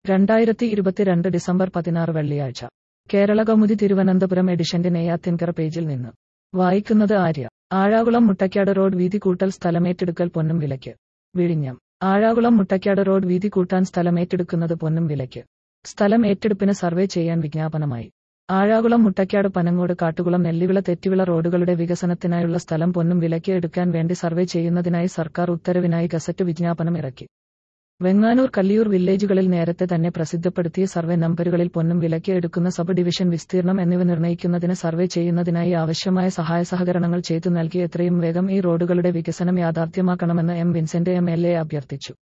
രണ്ടായിരത്തി ഇരുപത്തിരണ്ട് ഡിസംബർ പതിനാറ് വെള്ളിയാഴ്ച കേരള കൗമുദി തിരുവനന്തപുരം എഡിഷന്റെ നെയ്യാത്തിൻകര പേജിൽ നിന്ന് വായിക്കുന്നത് ആര്യ ആഴാകുളം മുട്ടയ്ക്കാട് റോഡ് വീതി കൂട്ടൽ സ്ഥലമേറ്റെടുക്കൽ പൊന്നും വിലയ്ക്ക് വിഴിഞ്ഞം ആഴാകുളം മുട്ടയ്ക്കാട് റോഡ് വീതി കൂട്ടാൻ സ്ഥലമേറ്റെടുക്കുന്നത് പൊന്നും വിലയ്ക്ക് സ്ഥലം ഏറ്റെടുപ്പിന് സർവേ ചെയ്യാൻ വിജ്ഞാപനമായി ആഴാകുളം മുട്ടയ്ക്കാട് പനങ്ങോട് കാട്ടുകുളം നെല്ലിവിള തെറ്റിവിള റോഡുകളുടെ വികസനത്തിനായുള്ള സ്ഥലം പൊന്നും വിലയ്ക്ക് എടുക്കാൻ വേണ്ടി സർവേ ചെയ്യുന്നതിനായി സർക്കാർ ഉത്തരവിനായി ഗസറ്റ് വിജ്ഞാപനം ഇറക്കി വെങ്ങാനൂർ കല്ലിയൂർ വില്ലേജുകളിൽ നേരത്തെ തന്നെ പ്രസിദ്ധപ്പെടുത്തിയ സർവേ നമ്പറുകളിൽ പൊന്നും വിലയ്ക്ക് എടുക്കുന്ന സബ് ഡിവിഷൻ വിസ്തീർണം എന്നിവ നിർണ്ണയിക്കുന്നതിന് സർവേ ചെയ്യുന്നതിനായി ആവശ്യമായ സഹായ സഹകരണങ്ങൾ ചെയ്തു നൽകി എത്രയും വേഗം ഈ റോഡുകളുടെ വികസനം യാഥാർത്ഥ്യമാക്കണമെന്ന് M Vincent M L A അഭ്യർത്ഥിച്ചു